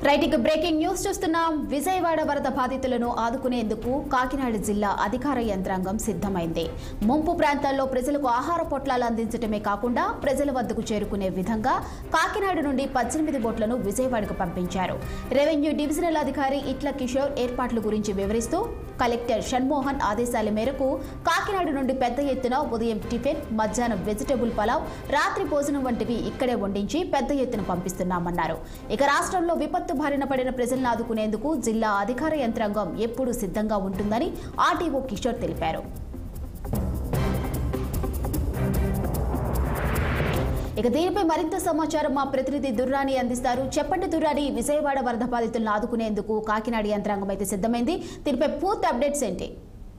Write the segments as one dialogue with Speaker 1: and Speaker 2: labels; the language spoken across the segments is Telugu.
Speaker 1: రైట్ ఇక బ్రేకింగ్ న్యూస్ చూస్తున్నాం విజయవాడ వరద బాధితులను ఆదుకునేందుకు కాకినాడ జిల్లా అధికార యంత్రాంగం సిద్ధమైంది ముంపు ప్రాంతాల్లో ప్రజలకు ఆహార పొట్లాలు అందించడమే కాకుండా ప్రజల వద్దకు చేరుకునే విధంగా కాకినాడ నుండి పద్దెనిమిది బోట్లను విజయవాడకు పంపించారు రెవెన్యూ డివిజనల్ అధికారి ఇట్ల కిషోర్ ఏర్పాట్ల గురించి వివరిస్తూ కలెక్టర్ షణ్మోహన్ ఆదేశాల మేరకు కాకినాడ నుండి పెద్ద ఎత్తున ఉదయం టిఫిన్ మధ్యాహ్నం వెజిటబుల్ పలావ్ రాత్రి భోజనం వంటివి ఇక్కడే వండించి పెద్ద ఎత్తున పంపిస్తున్నామన్నారు ఇక రాష్ట్రంలో విపత్తు బారిన పడిన ప్రజలను ఆదుకునేందుకు జిల్లా అధికార యంత్రాంగం ఎప్పుడూ సిద్ధంగా ఉంటుందని ఆర్టీఓ కిషోర్ తెలిపారు ఇక దీనిపై మరింత సమాచారం మా ప్రతినిధి దుర్రాని అందిస్తారు చెప్పండి దుర్రాని విజయవాడ వరద బాధితులను ఆదుకునేందుకు కాకినాడ యంత్రాంగం అయితే సిద్ధమైంది దీనిపై పూర్తి అప్డేట్స్ ఏంటి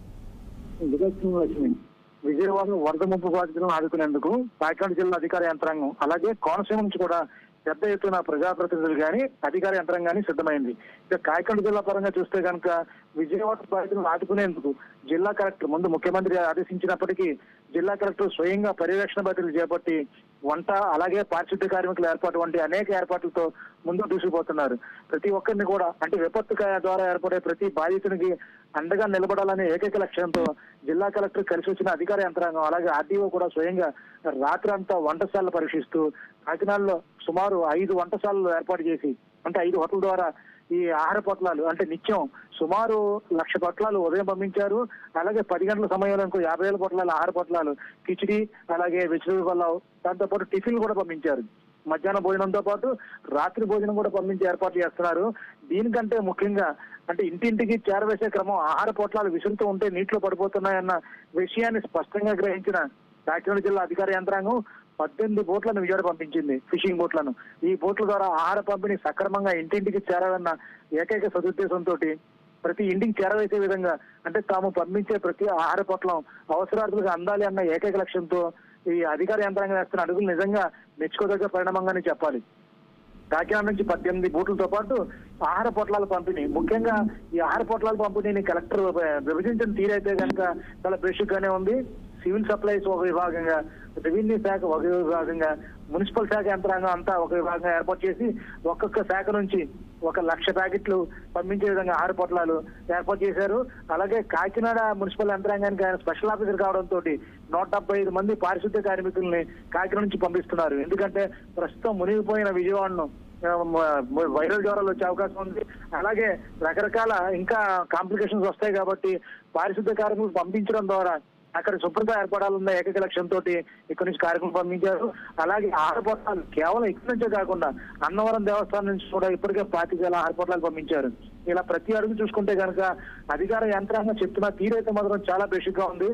Speaker 2: విజయలక్ష్మి లక్ష్మి విజయవాడ వరద ముంపు బాధితులను ఆదుకునేందుకు కాకినాడ జిల్లా అధికార యంత్రాంగం అలాగే కోనసీమ నుంచి కూడా పెద్ద ఎత్తున ప్రజాప్రతినిధులు గాని అధికార యంత్రాంగాన్ని సిద్ధమైంది ఇక కాకినాడ జిల్లా పరంగా చూస్తే కనుక విజయవాడ బాధితులను ఆదుకునేందుకు జిల్లా కలెక్టర్ ముందు ముఖ్యమంత్రి ఆదేశించినప్పటికీ జిల్లా కలెక్టర్ స్వయంగా పర్యవేక్షణ బాధ్యతలు చేపట్టి వంట అలాగే పారిశుద్ధ్య కార్మికుల ఏర్పాటు వంటి అనేక ఏర్పాట్లతో ముందుకు దూసుకుపోతున్నారు ప్రతి ఒక్కరిని కూడా అంటే విపత్తు కా- ద్వారా ఏర్పడే ప్రతి బాధితునికి అండగా నిలబడాలనే ఏకైక లక్ష్యంతో జిల్లా కలెక్టర్ కలిసి వచ్చిన అధికార యంత్రాంగం అలాగే ఆర్డీఓ కూడా స్వయంగా రాత్రంతా వంటశాలలు పరీక్షిస్తూ కాకినాడలో సుమారు ఐదు వంటశాలలు ఏర్పాటు చేసి అంటే ఐదు హోటల్ ద్వారా ఈ ఆహార పొట్లాలు అంటే నిత్యం సుమారు లక్ష పొట్లాలు ఉదయం పంపించారు అలాగే పది గంటల సమయంలో ఇంకో యాభై వేల పొట్లాలు ఆహార పొట్లాలు కిచిడి అలాగే వెజిటబుల్ పలావ్ దాంతో పాటు టిఫిన్ కూడా పంపించారు మధ్యాహ్న భోజనంతో పాటు రాత్రి భోజనం కూడా పంపించి ఏర్పాటు చేస్తున్నారు దీనికంటే ముఖ్యంగా అంటే ఇంటింటికి చేరవేసే క్రమం ఆహార పొట్లాలు విసురుతూ ఉంటే నీటిలో పడిపోతున్నాయన్న విషయాన్ని స్పష్టంగా గ్రహించిన కాకినాడ జిల్లా అధికార యంత్రాంగం పద్దెనిమిది బోట్లను విజయవాడ పంపించింది ఫిషింగ్ బోట్లను ఈ బోట్ల ద్వారా ఆహార పంపిణీ సక్రమంగా ఇంటింటికి చేరాలన్న ఏకైక సదుద్దేశంతో ప్రతి ఇంటికి చేరవేసే విధంగా అంటే తాము పంపించే ప్రతి ఆహార పొట్లం అవసరార్థులకు అందాలి అన్న ఏకైక లక్ష్యంతో ఈ అధికార యంత్రాంగం వేస్తున్న అడుగులు నిజంగా మెచ్చుకోదగ్గ పరిణామంగానే చెప్పాలి కాకినాడ నుంచి పద్దెనిమిది బూట్లతో పాటు ఆహార పొట్లాల పంపిణీ ముఖ్యంగా ఈ ఆహార పొట్లాల పంపిణీని కలెక్టర్ విభజించిన తీరైతే కనుక చాలా బేసిక్గానే ఉంది సివిల్ సప్లైస్ ఒక విభాగంగా రెవెన్యూ శాఖ ఒక విభాగంగా మున్సిపల్ శాఖ యంత్రాంగం అంతా ఒక విభాగంగా ఏర్పాటు చేసి ఒక్కొక్క శాఖ నుంచి ఒక లక్ష ప్యాకెట్లు పంపించే విధంగా ఆహార పొట్లాలు ఏర్పాటు చేశారు అలాగే కాకినాడ మున్సిపల్ యంత్రాంగానికి ఆయన స్పెషల్ ఆఫీసర్ కావడంతో నూట డెబ్బై ఐదు మంది పారిశుద్ధ్య కార్మికుల్ని కాకినాడ నుంచి పంపిస్తున్నారు ఎందుకంటే ప్రస్తుతం మునిగిపోయిన విజయవాడను ఆ, మ- వైరల్ జ్వరాలు వచ్చే అవకాశం ఉంది అలాగే రకరకాల ఇంకా కాంప్లికేషన్స్ వస్తాయి కాబట్టి పారిశుద్ధ్య కార్మికులు పంపించడం ద్వారా అక్కడ శుభ్రత ఏర్పడాలన్న ఏకైక లక్ష్యంతో ఇక్కడి నుంచి కార్యక్రమం పంపించారు అలాగే ఆహారపోట్లాలు కేవలం ఇక్కడి నుంచే కాకుండా అన్నవరం దేవస్థానం నుంచి కూడా ఇప్పటికే పాతిక వేల ఆహారపోట్లాలు పంపించారు ఇలా ప్రతి అడుగు చూసుకుంటే కనుక అధికార యంత్రాంగం చెప్తున్న తీరైతే మాత్రం చాలా బేసిక్ గా ఉంది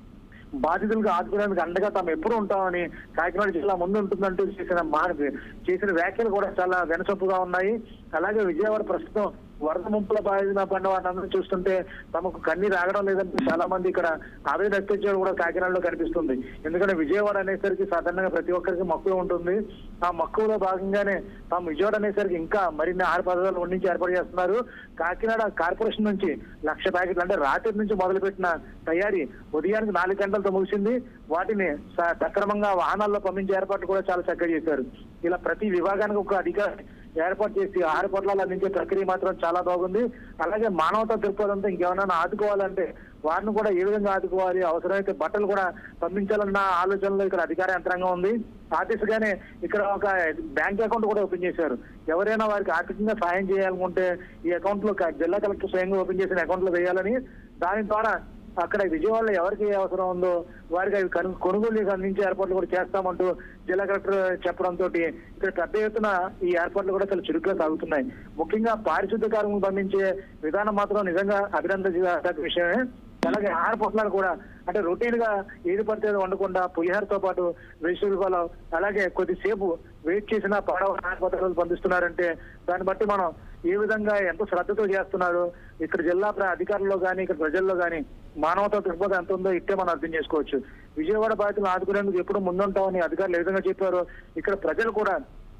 Speaker 2: బాధితులకు ఆదుకునేందుకు అండగా తాము ఎప్పుడు ఉంటామని కాకినాడ జిల్లా ముందు ఉంటుందంటూ చేసిన మా చేసిన వ్యాఖ్యలు కూడా చాలా వెనసొప్పుగా ఉన్నాయి అలాగే విజయవాడ ప్రస్తుతం వరద ముంపుల బాధిన పడిన వారందరూ చూస్తుంటే తమకు కన్నీరు ఆగడం లేదంటే చాలా మంది ఇక్కడ ఆవేదన వ్యక్తించడం కూడా కాకినాడలో కనిపిస్తుంది ఎందుకంటే విజయవాడ అనేసరికి సాధారణంగా ప్రతి ఒక్కరికి మక్కువ ఉంటుంది ఆ మక్కువలో భాగంగానే తాము విజయవాడ అనేసరికి ఇంకా మరిన్ని ఆహార పదార్థాలు వండించి ఏర్పాటు చేస్తున్నారు కాకినాడ కార్పొరేషన్ నుంచి లక్ష ప్యాకెట్లు అంటే రాత్రి నుంచి మొదలుపెట్టిన తయారీ ఉదయానికి నాలుగు గంటలతో ముగిసింది వాటిని స- సక్రమంగా వాహనాల్లో పంపించే ఏర్పాట్లు కూడా చాలా చక్కగా చేశారు ఇలా ప్రతి విభాగానికి ఒక అధికారి ఏర్పాటు చేసి ఆహార పొట్లాలు అందించే ప్రక్రియ మాత్రం చాలా బాగుంది అలాగే మానవతా దృక్పథంతో ఇంకేమైనా ఆదుకోవాలంటే వారిని కూడా ఏ విధంగా ఆదుకోవాలి అవసరమైతే బట్టలు కూడా పంపించాలన్న ఆలోచనలో ఇక్కడ అధికార యంత్రాంగం ఉంది ఆ దిశగానే ఇక్కడ ఒక బ్యాంక్ అకౌంట్ కూడా ఓపెన్ చేశారు ఎవరైనా వారికి ఆర్థికంగా సాయం చేయాలనుకుంటే ఈ అకౌంట్ లో క- జిల్లా కలెక్టర్ స్వయంగా ఓపెన్ చేసిన అకౌంట్ లో వేయాలని దాని ద్వారా అక్కడ విజయవాడలో ఎవరికి ఏ అవసరం ఉందో వారికి అవి కను- కొనుగోలు చేసి అందించే ఏర్పాట్లు కూడా చేస్తామంటూ జిల్లా కలెక్టర్ చెప్పడంతో ఇక్కడ పెద్ద ఎత్తున ఈ ఏర్పాట్లు కూడా చాలా చురుగ్గా సాగుతున్నాయి ముఖ్యంగా పారిశుద్ధ్య కార్మికులు పంపించే విధానం మాత్రం నిజంగా అభినందించదగ్గ విషయమే అలాగే ఆహార పొట్లాలు కూడా అంటే రొటీన్ గా ఏది పడితే అది వండకుండా పులిహారతో పాటు వెజిటబుల్ పలావ్ అలాగే కొద్దిసేపు వెయిట్ చేసిన పాడవ ఆహార పదార్థాలు పంపిస్తున్నారంటే దాన్ని బట్టి మనం ఏ విధంగా ఎంత శ్రద్ధతో చేస్తున్నారు ఇక్కడ జిల్లా ప్ర- అధికారుల్లో కానీ ఇక్కడ ప్రజల్లో కానీ మానవతా దృక్పథం ఎంత ఉందో ఇట్టే మనం అర్థం చేసుకోవచ్చు విజయవాడ బాధితులను ఆదుకునేందుకు ఎప్పుడు ముందుంటామని అధికారులు ఏ విధంగా చెప్పారో ఇక్కడ ప్రజలు కూడా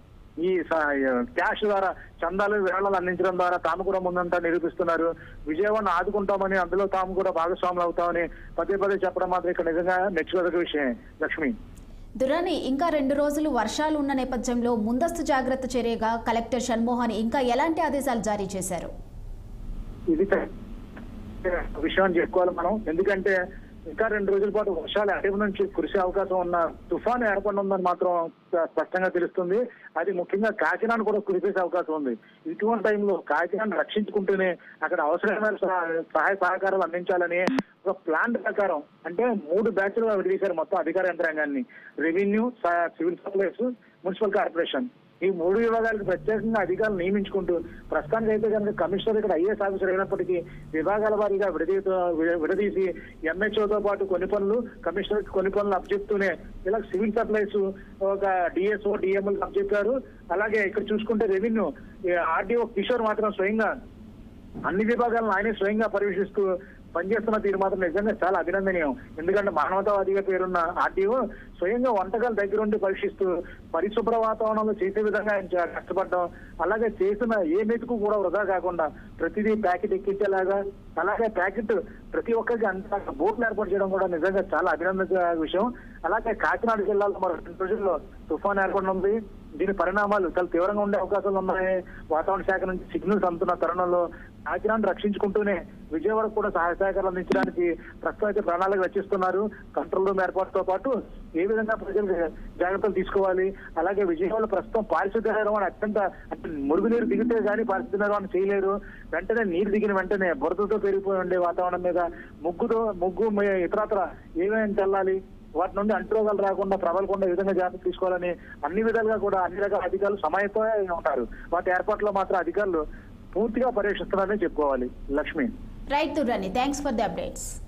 Speaker 2: ఈ స- క్యాష్ ద్వారా చందాలు విరాళాలు అందించడం ద్వారా తాము కూడా ముందంతా నిరూపిస్తున్నారు విజయవాడను ఆదుకుంటామని అందులో తాము కూడా భాగస్వాములు అవుతామని పదే పదే చెప్పడం మాత్రం ఇక్కడ నిజంగా మెచ్చుకోదగ్గ విషయం లక్ష్మి
Speaker 1: దురాని ఇంకా రెండు రోజులు వర్షాలు ఉన్న నేపథ్యంలో ముందస్తు జాగ్రత్త చర్యగా కలెక్టర్ షణ్మోహన్ ఇంకా ఎలాంటి ఆదేశాలు జారీ చేశారు
Speaker 2: ఇది త- విషయాన్ని చెప్పుకోవాలి మనం ఎందుకంటే ఇంకా రెండు రోజుల పాటు వర్షాలు అటవీ నుంచి కురిసే అవకాశం ఉన్న తుఫాను ఏర్పడి ఉందని మాత్రం స్ప- స్పష్టంగా తెలుస్తుంది అది ముఖ్యంగా కాకినాడ కూడా కురిపేసే అవకాశం ఉంది ఇటువంటి టైంలో కాకినాడ రక్షించుకుంటూనే అక్కడ అవసరమైన సహ- సహాయ సహకారాలు అందించాలని ఒక ప్లాన్ ప్రకారం అంటే మూడు బ్యాచ్లుగా విడదీశారు మొత్తం అధికార యంత్రాంగాన్ని రెవెన్యూ స- సివిల్ సప్లైస్ మున్సిపల్ కార్పొరేషన్ ఈ మూడు విభాగాలకు ప్రత్యేకంగా అధికారులు నియమించుకుంటూ ప్రస్తుతానికి అయితే కనుక కమిషనర్ ఇక్కడ ఐఏఎస్ ఆఫీసర్ అయినప్పటికీ విభాగాల వారీగా విడదీతో విడ- విడదీసి ఎంహెచ్ఓతో పాటు కొన్ని పనులు కమిషనర్ కొన్ని పనులు అప్పచెప్తూనే ఇలా సివిల్ సప్లైస్ ఒక డిఎస్ఓ డిఎంఎల్ అప్పచెప్పారు అలాగే ఇక్కడ చూసుకుంటే రెవెన్యూ ఆర్డీఓ కిషోర్ మాత్రం స్వయంగా అన్ని విభాగాలను ఆయనే స్వయంగా పర్యవేక్షిస్తూ పనిచేస్తున్న తీరు మాత్రం నిజంగా చాలా అభినందనీయం ఎందుకంటే మానవతావాదిగా పేరున్న ఆర్టీఓ స్వయంగా వంటకాల దగ్గర ఉండి పరీక్షిస్తూ పరిశుభ్ర వాతావరణంలో చేసే విధంగా ఆయన చాలా కష్టపడడం అలాగే చేసిన ఏ మెతుకు కూడా వృధా కాకుండా ప్రతిదీ ప్యాకెట్ ఎక్కించేలాగా అలాగే ప్యాకెట్ ప్రతి ఒక్కరికి అంత బోట్లు ఏర్పాటు చేయడం కూడా నిజంగా చాలా అభినందన విషయం అలాగే కాకినాడ జిల్లాలో మరో రెండు రోజుల్లో తుఫాన్ ఏర్పడనుంది దీని పరిణామాలు చాలా తీవ్రంగా ఉండే అవకాశాలు ఉన్నాయి వాతావరణ శాఖ నుంచి సిగ్నల్స్ అందుతున్న తరుణంలో కాకినాడ రక్షించుకుంటూనే విజయవాడ కూడా సహాయ సహకారాలు అందించడానికి ప్రస్తుతం అయితే ప్రణాళిక రచిస్తున్నారు కంట్రోల్ రూమ్ ఏర్పాటుతో పాటు ఏ విధంగా ప్రజలు జాగ్రత్తలు తీసుకోవాలి అలాగే విజయవాడ ప్రస్తుతం పారిశుద్ధ్య నిర్వహణ అత్యంత అంటే మురుగునీరు దిగితే కానీ పారిశుద్ధ్య నిర్వహణ చేయలేరు వెంటనే నీరు దిగిన వెంటనే బురదతో పెరిగిపోయి ఉండే వాతావరణం మీద ముగ్గుతో ముగ్గు మే- ఇతరత్ర ఏమేమి చల్లాలి వాటి నుండి అంటురోగాలు రాకుండా ప్రబలకుండా ఏ విధంగా జాగ్రత్త తీసుకోవాలని అన్ని విధాలుగా కూడా అన్ని రకాల అధికారులు సమాయత్తమే ఉంటారు వాటి ఏర్పాట్లో మాత్రం అధికారులు పూర్తిగా పర్యవేక్షిస్తున్నారని చెప్పుకోవాలి లక్ష్మి
Speaker 1: రైట్ దురాని థ్యాంక్స్ ఫర్ ది అప్డేట్స్